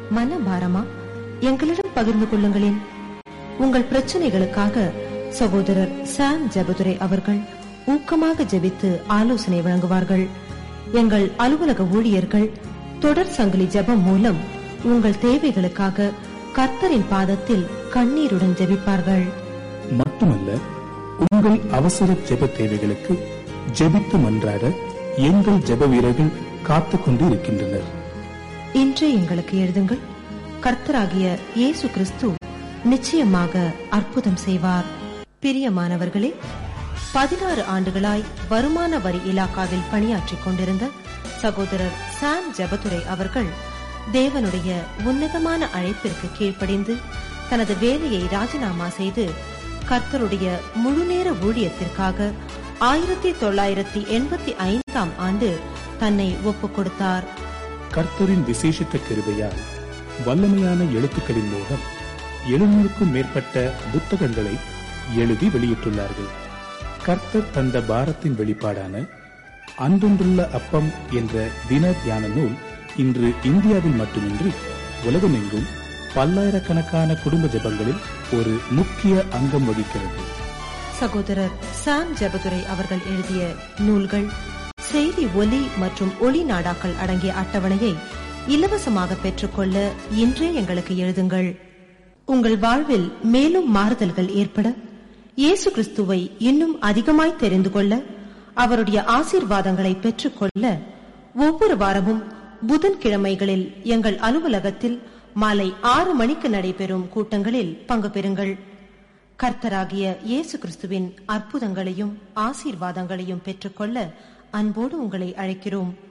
மனபாரமா எங்களிடம் பகிர்ந்து கொள்ளுங்களேன் உங்கள் பிரச்சனைகளுக்காக சகோதரர் சாம் ஜெபதுரை அவர்கள் ஊக்கமாக ஜெபித்து ஆலோசனை வழங்குவார்கள் எங்கள் அலுவலக ஊழியர்கள் தொடர் சங்கிலி ஜெபம் மூலம் உங்கள் தேவைகளுக்காக கர்த்தரின் பாதத்தில் கண்ணீருடன் ஜெபிப்பார்கள் மட்டுமல்ல உங்கள் அவசர ஜெப தேவைகளுக்கு ஜெபித்து மன்றாட எங்கள் ஜெப வீரர்கள் காத்துக் கொண்டு இருக்கின்றனர் இன்றே எங்களுக்கு எழுதுங்கள் கர்த்தராகிய இயேசு கிறிஸ்து நிச்சயமாக அற்புதம் செய்வார் பிரியமானவர்களே பதினாறு ஆண்டுகளாய் வருமான வரி இலாக்காவில் பணியாற்றிக் கொண்டிருந்த சகோதரர் சாம் ஜெபதுரை அவர்கள் தேவனுடைய உன்னதமான அழைப்பிற்கு கீழ்ப்படிந்து தனது வேலையை ராஜினாமா செய்து கர்த்தருடைய முழுநேர ஊழியத்திற்காக ஆயிரத்தி தொள்ளாயிரத்தி எண்பத்தி ஐந்தாம் ஆண்டு தன்னை ஒப்புக் கொடுத்தார் கர்த்தரின் விசேஷித்த கிருபையால் வல்லமையான எழுத்துக்களின் மூலம் எழுநூறுக்கும் மேற்பட்ட புத்தகங்களை எழுதி வெளியிட்டுள்ளார்கள் கர்த்தர் தந்த பாரத்தின் வெளிப்பாடான அன்றொன்றுள்ள அப்பம் என்ற தின தியான நூல் இன்று இந்தியாவில் மட்டுமின்றி உலகமெங்கும் பல்லாயிரக்கணக்கான குடும்ப ஜெபங்களில் ஒரு முக்கிய அங்கம் வகிக்கிறது சகோதரர் சாம் ஜெபதுரை அவர்கள் எழுதிய நூல்கள் செய்தி ஒலி மற்றும் ஒளி நாடாக்கள் அடங்கிய அட்டவணையை இலவசமாக பெற்றுக்கொள்ள இன்றே எங்களுக்கு எழுதுங்கள் உங்கள் வாழ்வில் மேலும் மாறுதல்கள் ஏற்பட இயேசு கிறிஸ்துவை இன்னும் அதிகமாய் தெரிந்து கொள்ள அவருடைய ஆசீர்வாதங்களை பெற்றுக்கொள்ள ஒவ்வொரு வாரமும் புதன்கிழமைகளில் எங்கள் அலுவலகத்தில் மாலை ஆறு மணிக்கு நடைபெறும் கூட்டங்களில் பங்கு பெறுங்கள் கர்த்தராகிய இயேசு கிறிஸ்துவின் அற்புதங்களையும் ஆசீர்வாதங்களையும் பெற்றுக்கொள்ள அன்போடு உங்களை அழைக்கிறோம்